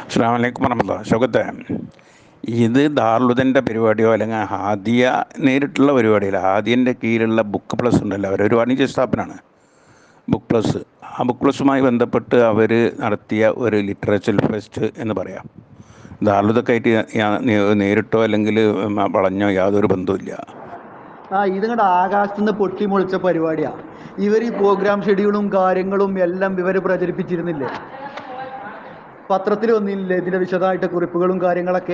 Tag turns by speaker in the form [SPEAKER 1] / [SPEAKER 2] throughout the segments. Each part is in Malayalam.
[SPEAKER 1] അസ്സാം വലൈക്കും വറഹമുല്ല ഷൗക്കത്തെ ഇത് ദാറുലുദൻ്റെ പരിപാടിയോ അല്ലെങ്കിൽ ഹാദിയ നേരിട്ടുള്ള പരിപാടിയല്ല ഹാദിയൻ്റെ കീഴിലുള്ള ബുക്ക് പ്ലസ് ഉണ്ടല്ലോ അവരൊരു വാണിജ്യ സ്ഥാപനമാണ് ബുക്ക് പ്ലസ് ആ ബുക്ക് പ്ലസുമായി ബന്ധപ്പെട്ട് അവർ നടത്തിയ ഒരു ലിറ്ററേച്ചർ ഫെസ്റ്റ് എന്ന് പറയാം ദാറുലുദൊക്കെ ആയിട്ട് ഞാ- നേ- നേരിട്ടോ അല്ലെങ്കിൽ വളഞ്ഞോ യാതൊരു ബന്ധവുമില്ല
[SPEAKER 2] ആ ഇത് ഇങ്ങോട്ട് ആകാശത്ത് നിന്ന് പൊട്ടി മുളിച്ച പരിപാടിയാ ഇവർ ഈ പ്രോഗ്രാം ഷെഡ്യൂളും കാര്യങ്ങളും എല്ലാം ഇവർ പ്രചരിപ്പിച്ചിരുന്നില്ലേ പത്രത്തിൽ വന്നില്ലേ ഇതിന്റെ വിശദമായിട്ട് കുറിപ്പുകളും കാര്യങ്ങളൊക്കെ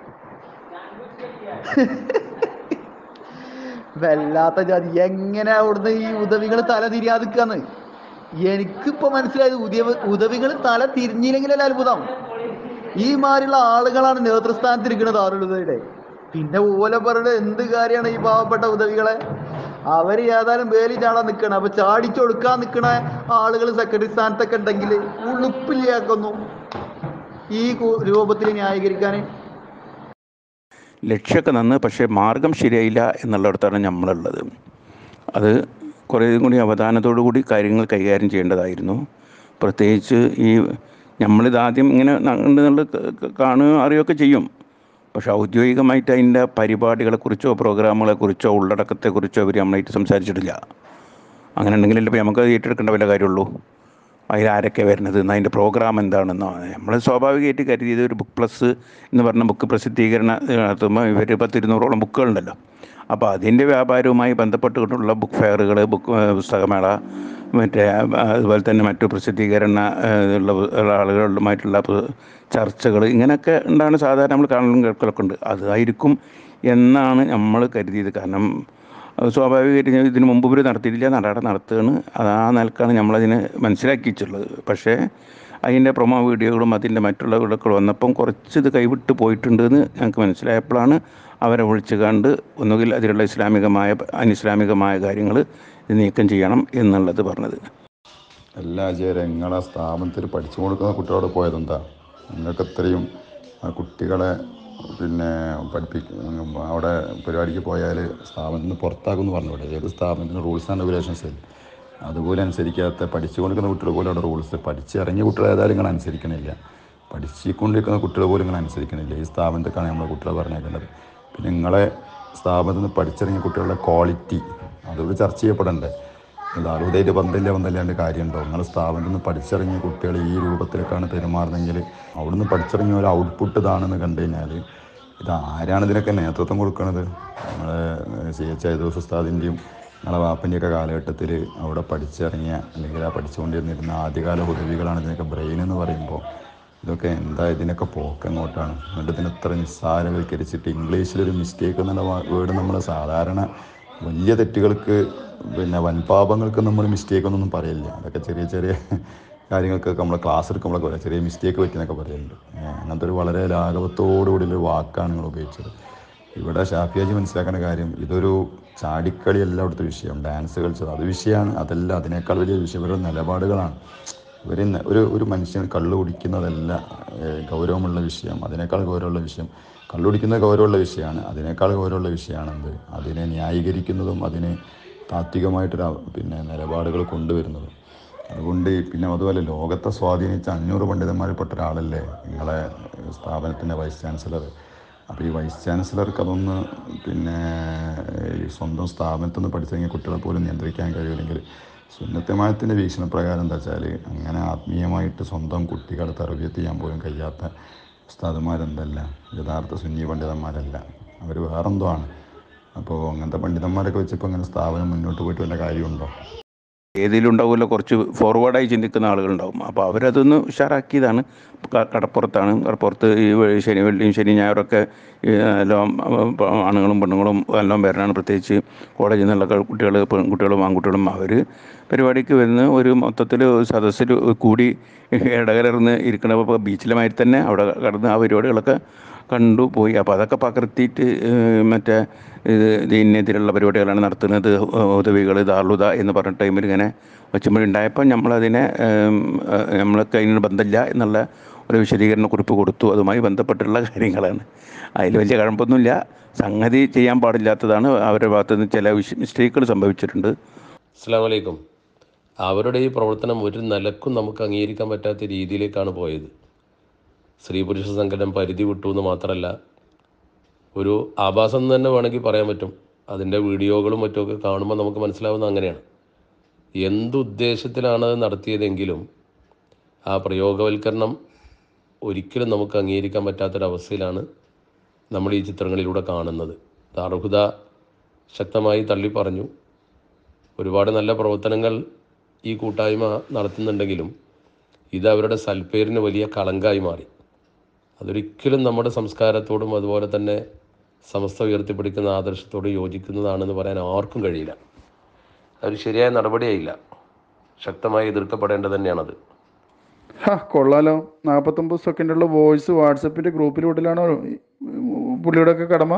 [SPEAKER 2] വല്ലാത്ത ജാതി എങ്ങനെ അവിടുന്ന് ഈ ഉദവികൾ തല തിരിയാതിക്കാന്ന് എനിക്കിപ്പോ മനസ്സിലായത് ഉദയ ഉദവികൾ തല തിരിഞ്ഞില്ലെങ്കിലല്ല അത്ഭുതം ഈ മാതിരിയുള്ള ആളുകളാണ് നേതൃസ്ഥാനത്തിരിക്കുന്നത് ആറുള്ളവരുടെ പിന്നെ ഓല പറയുന്നത് എന്ത് കാര്യമാണ് ഈ പാവപ്പെട്ട ഉദവികളെ അവര് ഏതായാലും വേലി ചാടാൻ നിൽക്കണം അപ്പൊ ചാടിച്ചൊടുക്കാൻ നിൽക്കണ ആളുകൾ സെക്രട്ടറി സ്ഥാനത്തൊക്കെ ഉണ്ടെങ്കിൽ ഉളുപ്പില്ലാക്കുന്നു ഈ കു- രൂപത്തിൽ ന്യായീകരിക്കാൻ
[SPEAKER 1] ലക്ഷ്യമൊക്കെ നന്ന് പക്ഷേ മാർഗം ശരിയായില്ല എന്നുള്ളിടത്താണ് നമ്മളുള്ളത് അത് കുറേ കൂടി അവധാനത്തോടു കൂടി കാര്യങ്ങൾ കൈകാര്യം ചെയ്യേണ്ടതായിരുന്നു പ്രത്യേകിച്ച് ഈ നമ്മളിത് ആദ്യം ഇങ്ങനെ എന്നുള്ള കാണുകയോ അറിയുകയൊക്കെ ചെയ്യും പക്ഷെ ഔദ്യോഗികമായിട്ട് അതിൻ്റെ പരിപാടികളെക്കുറിച്ചോ പ്രോഗ്രാമുകളെക്കുറിച്ചോ ഉള്ളടക്കത്തെക്കുറിച്ചോ അവർ നമ്മളായിട്ട് സംസാരിച്ചിട്ടില്ല അങ്ങനെ ഉണ്ടെങ്കിലല്ലേ ഇപ്പോൾ നമുക്ക് അത് ഏറ്റെടുക്കേണ്ട വല്ല കാര്യമുള്ളൂ അതിൽ ആരൊക്കെ വരുന്നത് എന്ന് അതിൻ്റെ പ്രോഗ്രാം എന്താണെന്നോ നമ്മൾ സ്വാഭാവികമായിട്ട് കരുതിയത് ഒരു ബുക്ക് പ്ലസ് എന്ന് പറഞ്ഞ ബുക്ക് പ്രസിദ്ധീകരണ നടത്തുമ്പോൾ ഇവർ പത്തിരുന്നൂറോളം ബുക്കുകളുണ്ടല്ലോ അപ്പോൾ അതിൻ്റെ വ്യാപാരവുമായി ബന്ധപ്പെട്ടുകൊണ്ടുള്ള ബുക്ക് ഫെയറുകൾ ബുക്ക് ഏഹ് പുസ്തകമേള മറ്റേ ആ, അതുപോലെ തന്നെ മറ്റു പ്രസിദ്ധീകരണ ഏഹ്, ഉള്ള ഉള്ള ആളുകളുമായിട്ടുള്ള പ- ചർച്ചകൾ ഇങ്ങനെയൊക്കെ ഉണ്ടാണ് സാധാരണ നമ്മൾ കാണലും കേൾക്കലൊക്കെ ഉണ്ട് അതായിരിക്കും എന്നാണ് നമ്മൾ കരുതിയത് കാരണം അത് സ്വാഭാവികമായിട്ട് ഞാൻ ഇതിന് മുമ്പ് ഇവർ നടത്തിയിട്ടില്ല നടടെ നടത്തുകയാണ് അത് ആ നിലക്കാണ് നമ്മളതിനെ മനസ്സിലാക്കിയിട്ടുള്ളത് പക്ഷേ അതിൻ്റെ പ്രൊമോ വീഡിയോകളും അതിൻ്റെ മറ്റുള്ള വീഡിയോകൾ വന്നപ്പം കുറച്ച് ഇത് കൈവിട്ട് പോയിട്ടുണ്ട് എന്ന് ഞങ്ങൾക്ക് മനസ്സിലായപ്പോഴാണ് അവരെ വിളിച്ചു കണ്ട് ഒന്നുകിൽ അതിലുള്ള ഇസ്ലാമികമായ അനിസ്ലാമികമായ കാര്യങ്ങൾ ഇത് നീക്കം ചെയ്യണം എന്നുള്ളത് പറഞ്ഞത്
[SPEAKER 3] എല്ലാ ആചാര്യം നിങ്ങളെ സ്ഥാപനത്തിൽ പഠിച്ചു കൊടുക്കുന്ന കുട്ടികളോട് പോയതെന്താ നിങ്ങൾക്ക് ഇത്രയും ആ കുട്ടികളെ പിന്നെ പഠിപ്പിക്കും അവിടെ പരിപാടിക്ക് പോയാൽ സ്ഥാപനത്തിൽ നിന്ന് പുറത്താക്കുമെന്ന് പറഞ്ഞൂടെ ഏത് സ്ഥാപനത്തിന് റൂൾസ് ആൻഡ് റെഗുലേഷൻസ് അതുപോലെ അനുസരിക്കാത്ത പഠിച്ചു കൊടുക്കുന്ന കുട്ടികൾ പോലും അവിടെ റൂൾസ് പഠിച്ചിറങ്ങിയ കുട്ടികൾ ഏതായാലും നിങ്ങൾ അനുസരിക്കണില്ല പഠിച്ചുകൊണ്ടിരിക്കുന്ന കുട്ടികൾ പോലും നിങ്ങൾ അനുസരിക്കണില്ല ഈ സ്ഥാപനത്തേക്കാണ് നമ്മൾ കുട്ടികളെ പറഞ്ഞേക്കേണ്ടത് പിന്നെ നിങ്ങളെ സ്ഥാപനത്തിൽ നിന്ന് പഠിച്ചിറങ്ങിയ കുട്ടികളുടെ ക്വാളിറ്റി അതോട് ചർച്ച ചെയ്യപ്പെടണ്ടേ ദാരൂദായിട്ട് ബന്ധമില്ല ബന്ധമില്ലാണ്ട് കാര്യമുണ്ടോ നിങ്ങളുടെ സ്ഥാപനത്തിൽ നിന്ന് പഠിച്ചിറങ്ങിയ കുട്ടികൾ ഈ രൂപത്തിലേക്കാണ് പെരുമാറുന്നതെങ്കിൽ അവിടുന്ന് പഠിച്ചിറങ്ങിയ ഒരു ഔട്ട്പുട്ട് ഇതാണെന്ന് കണ്ടു കഴിഞ്ഞാൽ ഇത് ആരാണ് ഇതിനൊക്കെ നേതൃത്വം കൊടുക്കുന്നത് നമ്മളെ സി എച്ച് ഐദോസ് ഉസ്താദിൻ്റെയും നമ്മളെ വാപ്പൻ്റെയൊക്കെ കാലഘട്ടത്തിൽ അവിടെ പഠിച്ചിറങ്ങിയ അല്ലെങ്കിൽ ആ പഠിച്ചുകൊണ്ടിരുന്നിരുന്ന ആദ്യകാല ഉദവികളാണ് ഇതിനൊക്കെ ബ്രെയിൻ എന്ന് പറയുമ്പോൾ ഇതൊക്കെ എന്താ ഇതിനൊക്കെ പോക്ക് എങ്ങോട്ടാണ് എന്നിട്ട് ഇതിനെ ഇത്ര നിസ്സാരവൽക്കരിച്ചിട്ട് ഇംഗ്ലീഷിലൊരു മിസ്റ്റേക്ക് എന്നുള്ള വേർഡ് നമ്മൾ സാധാരണ വലിയ തെറ്റുകൾക്ക് പിന്നെ വൻപാപങ്ങൾക്ക് നമ്മൾ മിസ്റ്റേക്ക് ഒന്നും പറയില്ല അതൊക്കെ ചെറിയ ചെറിയ കാര്യങ്ങൾക്കൊക്കെ നമ്മൾ ക്ലാസ് എടുക്കുമ്പോഴൊക്കെ പറയാം ചെറിയ മിസ്റ്റേക്ക് പറ്റിയെന്നൊക്കെ പറയുന്നുണ്ട് ഏഹ് അങ്ങനത്തെ ഒരു വളരെ ലാഘവത്തോടുകൂടിയൊരു വാക്കാണ് നിങ്ങൾ ഉപയോഗിച്ചത് ഇവിടെ ഷാഫിയാജി മനസ്സിലാക്കേണ്ട കാര്യം ഇതൊരു ചാടിക്കളിയല്ല അവിടുത്തെ വിഷയം ഡാൻസ് കളിച്ചത് അത് വിഷയമാണ് അതല്ല അതിനേക്കാൾ വലിയ വിഷയം ഇവരുടെ നിലപാടുകളാണ് ഇവർ ഒരു ഒരു മനുഷ്യൻ കള്ള് കുടിക്കുന്നതല്ല ഏഹ്, ഗൗരവമുള്ള വിഷയം അതിനേക്കാൾ ഗൗരവമുള്ള വിഷയം കള്ള് കുടിക്കുന്നത് ഗൗരവമുള്ള വിഷയമാണ് അതിനേക്കാൾ ഗൗരവമുള്ള വിഷയമാണ് എന്ത് അതിനെ ന്യായീകരിക്കുന്നതും അതിനെ താത്വികമായിട്ടൊരു അവ- പിന്നെ നിലപാടുകൾ കൊണ്ടുവരുന്നതും അതുകൊണ്ട് പിന്നെ അതുപോലെ ലോകത്തെ സ്വാധീനിച്ച അഞ്ഞൂറ് പണ്ഡിതന്മാരിൽപ്പെട്ട ഒരാളല്ലേ നിങ്ങളെ സ്ഥാപനത്തിൻ്റെ വൈസ് ചാൻസലർ അപ്പോൾ ഈ വൈസ് ചാൻസലർക്ക് അതൊന്ന് പിന്നെ ഈ സ്വന്തം സ്ഥാപനത്തിൽ നിന്ന് പഠിച്ചിറങ്ങിയ കുട്ടികളെ പോലും നിയന്ത്രിക്കാൻ കഴിയില്ലെങ്കിൽ സുന്നത്തമായത്തിൻ്റെ വീക്ഷണപ്രകാരം എന്താ വെച്ചാൽ അങ്ങനെ ആത്മീയമായിട്ട് സ്വന്തം കുട്ടികളെ തർബീയത്ത് ചെയ്യാൻ പോലും കഴിയാത്ത ഉസ്താദുമാരെന്തല്ല യഥാർത്ഥ സുന്നി പണ്ഡിതന്മാരല്ല അവർ വേറെന്തോ ആണ് അപ്പോൾ അങ്ങനത്തെ പണ്ഡിതന്മാരൊക്കെ വെച്ചപ്പോൾ അങ്ങനെ സ്ഥാപനം മുന്നോട്ട് പോയിട്ട് വല്ല കാര്യമുണ്ടോ
[SPEAKER 1] ഏതിലും ഉണ്ടാവുമല്ലോ കുറച്ച് ഫോർവേഡായി ചിന്തിക്കുന്ന ആളുകളുണ്ടാവും അപ്പോൾ അവരതൊന്ന് ഉഷാറാക്കിയതാണ് ക- കടപ്പുറത്താണ് കടപ്പുറത്ത് ഈ വെ- ശനി വെള്ളിയും ശനി ഞായറൊക്കെ ഈ എല്ലാം അഹ് ആണുങ്ങളും പെണ്ണുങ്ങളും എല്ലാം വരാനാണ് പ്രത്യേകിച്ച് കോളേജിൽ നിന്നുള്ള കുട്ടികൾ പെൺകുട്ടികളും ആൺകുട്ടികളും അവർ പരിപാടിക്ക് വരുന്ന ഒരു മൊത്തത്തിൽ സദസ്സിൽ കൂടി ഇടകലർന്ന് ഇരിക്കണ ഇപ്പോൾ ബീച്ചിലെ മാതിരി തന്നെ അവിടെ കടന്ന് ആ പരിപാടികളൊക്കെ കണ്ടു പോയി അപ്പോൾ അതൊക്കെ പകർത്തിയിട്ട് ഏഹ് മറ്റേ ഇത് ഇതിനെതിരുള്ള പരിപാടികളാണ് നടത്തുന്നത് ഉദവികൾ ദാളുത എന്ന് പറഞ്ഞ ടൈമിൽ ഇങ്ങനെ വെച്ചുമ്പോഴുണ്ടായപ്പോൾ നമ്മളതിനെ ഏം, ഏഹ്, നമ്മൾക്ക് അതിനൊരു ബന്ധമില്ല എന്നുള്ള ഒരു വിശദീകരണ കുറിപ്പ് കൊടുത്തു അതുമായി ബന്ധപ്പെട്ടുള്ള കാര്യങ്ങളാണ് അതിൽ വലിയ കഴമ്പൊന്നുമില്ല സംഗതി ചെയ്യാൻ പാടില്ലാത്തതാണ് അവരുടെ ഭാഗത്തു നിന്ന് ചില വിഷ മിസ്റ്റേക്കുകൾ സംഭവിച്ചിട്ടുണ്ട്
[SPEAKER 4] അസ്സാം വലൈക്കും അവരുടെ ഈ പ്രവർത്തനം ഒരു നിലക്കും നമുക്ക് അംഗീകരിക്കാൻ പറ്റാത്ത രീതിയിലേക്കാണ് പോയത് സ്ത്രീ പുരുഷ സംഘടന പരിധി വിട്ടു എന്ന് മാത്രമല്ല ഒരു ആഭാസം എന്ന് തന്നെ വേണമെങ്കിൽ പറയാൻ പറ്റും അതിൻ്റെ വീഡിയോകളും മറ്റുമൊക്കെ കാണുമ്പോൾ നമുക്ക് മനസ്സിലാവുന്നത് അങ്ങനെയാണ് എന്തുദ്ദേശത്തിലാണ് അത് നടത്തിയതെങ്കിലും ആ പ്രയോഗവൽക്കരണം ഒരിക്കലും നമുക്ക് അംഗീകരിക്കാൻ പറ്റാത്തൊരവസ്ഥയിലാണ് നമ്മൾ ഈ ചിത്രങ്ങളിലൂടെ കാണുന്നത് ദാർഹുദ ശക്തമായി തള്ളി പറഞ്ഞു ഒരുപാട് നല്ല പ്രവർത്തനങ്ങൾ ഈ കൂട്ടായ്മ നടത്തുന്നുണ്ടെങ്കിലും ഇത് അവരുടെ സൽപ്പേരിന് വലിയ കളങ്കായി മാറി അതൊരിക്കലും നമ്മുടെ സംസ്കാരത്തോടും അതുപോലെ തന്നെ സമസ്ത ഉയർത്തിപ്പിടിക്കുന്ന ആദർശത്തോട് യോജിക്കുന്നതാണെന്ന് പറയാൻ ആർക്കും കഴിയില്ല അതൊരു ശരിയായ നടപടിയായില്ല ശക്തമായി എതിർക്കപ്പെടേണ്ടത് തന്നെയാണത്
[SPEAKER 5] ഹാ കൊള്ളാലോ നാൽപ്പത്തൊമ്പത് സെക്കൻഡുള്ള വോയിസ് വാട്സപ്പിൻ്റെ ഗ്രൂപ്പിലൂടെയാണോ പുള്ളിയുടെയൊക്കെ കടമ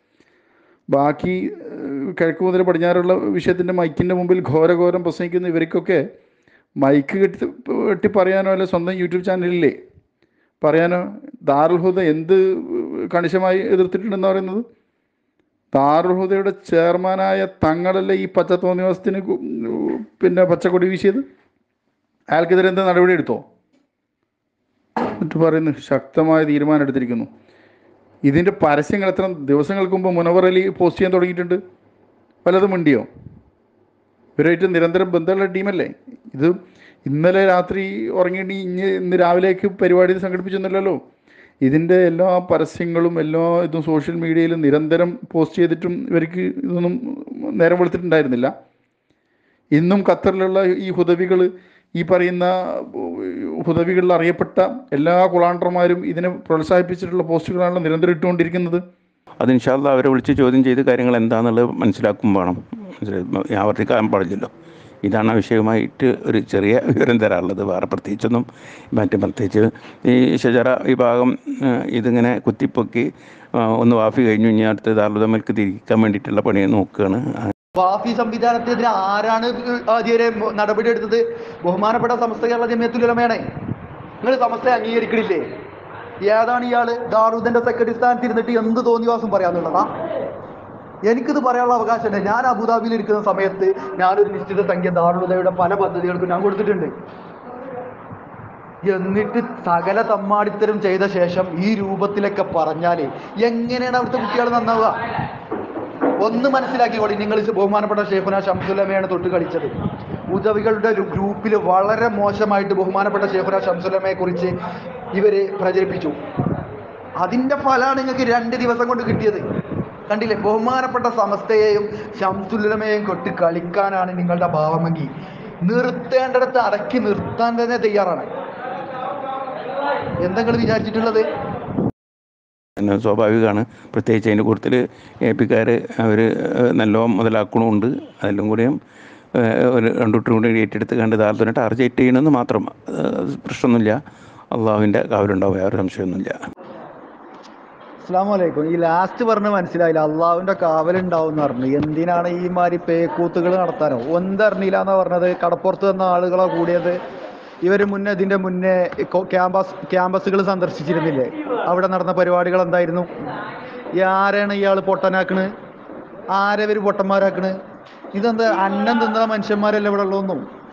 [SPEAKER 5] ബാക്കി ഏഹ്, കിഴക്ക് മുതൽ പടിഞ്ഞാറുള്ള വിഷയത്തിൻ്റെ മൈക്കിൻ്റെ മുമ്പിൽ ഘോരഘോരം പ്രസംഗിക്കുന്ന ഇവർക്കൊക്കെ മൈക്ക് കെട്ടി കെട്ടി പറയാനോ അല്ലെ സ്വന്തം യൂട്യൂബ് ചാനലില്ലേ പറയാനോ ദാറുൽ ഹുദ എന്ത് കണിശമായി എതിർത്തിട്ടുണ്ടെന്ന് പറയുന്നത് ദാറുൽ ഹുദയുടെ ചെയർമാനായ തങ്ങളല്ലേ ഈ പച്ച തോന്നിവാസത്തിന് ഗു- പിന്നെ പച്ചക്കൊടി വീശിയത് അയാൾക്കെതിരെ എന്താ നടപടി എടുത്തോ എന്നിട്ട് പറയുന്നു ശക്തമായ തീരുമാനം എടുത്തിരിക്കുന്നു ഇതിൻ്റെ പരസ്യങ്ങൾ എത്ര ദിവസങ്ങൾക്ക് മുമ്പ് മുനവർ അലി പോസ്റ്റ് ചെയ്യാൻ തുടങ്ങിയിട്ടുണ്ട് വല്ലതും മിണ്ടിയോ ഇവരായിട്ട് നിരന്തരം ബന്ധമുള്ള ടീമല്ലേ ഇത് ഇന്നലെ രാത്രി ഉറങ്ങിയിട്ട് ഇന്ന് ഇന്ന് രാവിലേക്ക് പരിപാടി സംഘടിപ്പിച്ചൊന്നുമില്ലല്ലോ ഇതിൻ്റെ എല്ലാ പരസ്യങ്ങളും എല്ലാ ഇതും സോഷ്യൽ മീഡിയയിൽ നിരന്തരം പോസ്റ്റ് ചെയ്തിട്ടും ഇവർക്ക് ഇതൊന്നും നേരം വെളുത്തിട്ടുണ്ടായിരുന്നില്ല ഇന്നും ഖത്തറിലുള്ള ഈ ഹുദവികൾ ഈ പറയുന്ന ഹുദവികളിൽ അറിയപ്പെട്ട എല്ലാ കുളാണ്ടർമാരും ഇതിനെ പ്രോത്സാഹിപ്പിച്ചിട്ടുള്ള പോസ്റ്റുകളാണല്ലോ നിരന്തരം ഇട്ടുകൊണ്ടിരിക്കുന്നത്
[SPEAKER 1] അത് ഇൻഷാല്ല അവരെ വിളിച്ച് ചോദ്യം ചെയ്ത് കാര്യങ്ങൾ എന്താണെന്നുള്ളത് മനസ്സിലാക്കും വേണം മനസ്സിലായി ആവർത്തിക്കാൻ പാടില്ലല്ലോ ഇതാണ് ആ വിഷയമായിട്ട് ഒരു ചെറിയ വിവരം തരാനുള്ളത് വേറെ പ്രത്യേകിച്ചൊന്നും മറ്റേ പ്രത്യേകിച്ച് ഈ ഷജറ വിഭാഗം ആ, ഇതിങ്ങനെ കുത്തിപ്പൊക്കി ആ, ഒന്ന് വാഫി കഴിഞ്ഞു ഇനി അടുത്ത ദാർലുദമൽക്ക് തിരിക്കാൻ വേണ്ടിയിട്ടുള്ള പണി നോക്കുകയാണ്
[SPEAKER 2] വാഫി സംവിധാനത്തിനെതിരെ ആരാണ് ആദ്യവരെ നടപടി എടുത്തത് ബഹുമാനപ്പെട്ട സമസ്ത കേരള ജമിയത്തുലമയാണ് നിങ്ങൾ സമസ്ത അംഗീകരിക്കണില്ലേ ഏതാണ് ഇയാള് ദാറൂദന്റെ സെക്രട്ടറി സ്ഥാനത്ത് ഇരുന്നിട്ട് എന്ത് തോന്നിവാസം പറയാന്നുള്ളതാ എനിക്കിത് പറയാനുള്ള അവകാശമുണ്ട് ഞാൻ അബുദാബിയിൽ ഇരിക്കുന്ന സമയത്ത് ഞാനൊരു നിശ്ചിത സംഖ്യ ദാറുദയുടെ പല പദ്ധതികൾക്കും ഞാൻ കൊടുത്തിട്ടുണ്ട് എന്നിട്ട് സകല തമ്മാടിത്തരം ചെയ്ത ശേഷം ഈ രൂപത്തിലൊക്കെ പറഞ്ഞാല് എങ്ങനെയാണ് അവിടുത്തെ കുട്ടികൾ നന്നാവുക ഒന്ന് മനസ്സിലാക്കിക്കോളി നിങ്ങൾ ബഹുമാനപ്പെട്ട ഷെയ്ഖുന ഷംസുലമയാണ് തൊട്ട് കളിച്ചത് ഉദവികളുടെ ഒരു ഗ്രൂപ്പിൽ വളരെ മോശമായിട്ട് ബഹുമാനപ്പെട്ട ഷെയ്ഖുന ഷംസുലമയെ കുറിച്ച് ഇവര് പ്രചരിപ്പിച്ചു അതിന്റെ ഫലമാണ് നിങ്ങൾക്ക് രണ്ട് ദിവസം കൊണ്ട് കിട്ടിയത് കണ്ടില്ലേ ബഹുമാനപ്പെട്ട സമസ്തയെയും ഷംസുലമയെയും കൊട്ട് കളിക്കാനാണ് നിങ്ങളുടെ ഭാവമെങ്കിൽ നിർത്തേണ്ടിടത്ത് അടക്കി നിർത്താൻ തന്നെ തയ്യാറാണ് എന്താ നിങ്ങൾ വിചാരിച്ചിട്ടുള്ളത്
[SPEAKER 1] പിന്നെ സ്വാഭാവികമാണ് പ്രത്യേകിച്ച് അതിൻ്റെ കൂട്ടത്തിൽ എ പിക്കാർ അവർ നല്ലോണം മുതലാക്കണമുണ്ട് അതെല്ലാം കൂടിയും ഏഹ്, ഒരു രണ്ടുട്ടും കൂടി ഏറ്റെടുത്ത് കണ്ട് താഴ്ത്തുന്ന ടാർജറ്റ് ചെയ്യണമെന്ന് മാത്രം അത് പ്രശ്നമൊന്നുമില്ല അള്ളാഹുവിൻ്റെ കാവലുണ്ടാവും യാതൊരു സംശയമൊന്നുമില്ല
[SPEAKER 2] അസ്സാം വലൈക്കും ഈ ലാസ്റ്റ് പറഞ്ഞ് മനസ്സിലായില്ല അള്ളാഹുവിന്റെ കാവലുണ്ടാവും എന്ന് പറഞ്ഞു എന്തിനാണ് ഈ മാതിരി പേക്കൂത്തുകൾ നടത്താനോ ഒന്നറിഞ്ഞില്ല എന്നാ പറഞ്ഞത് കടപ്പുറത്ത് വന്ന ആളുകളോ കൂടിയത് ഇവര് മുന്നേ ഇതിന്റെ മുന്നേ കൊ- ക്യാമ്പസ് ക്യാമ്പസുകൾ സന്ദർശിച്ചിരുന്നില്ലേ അവിടെ നടന്ന പരിപാടികൾ എന്തായിരുന്നു ഈ ആരാണ് ഇയാൾ പൊട്ടനാക്കണ് ആരെ ഇവര് പൊട്ടന്മാരാക്കണ് ഇതെന്താ അന്നം തിന്ന മനുഷ്യന്മാരല്ലേ ഇവിടെ ഉള്ളതൊന്നും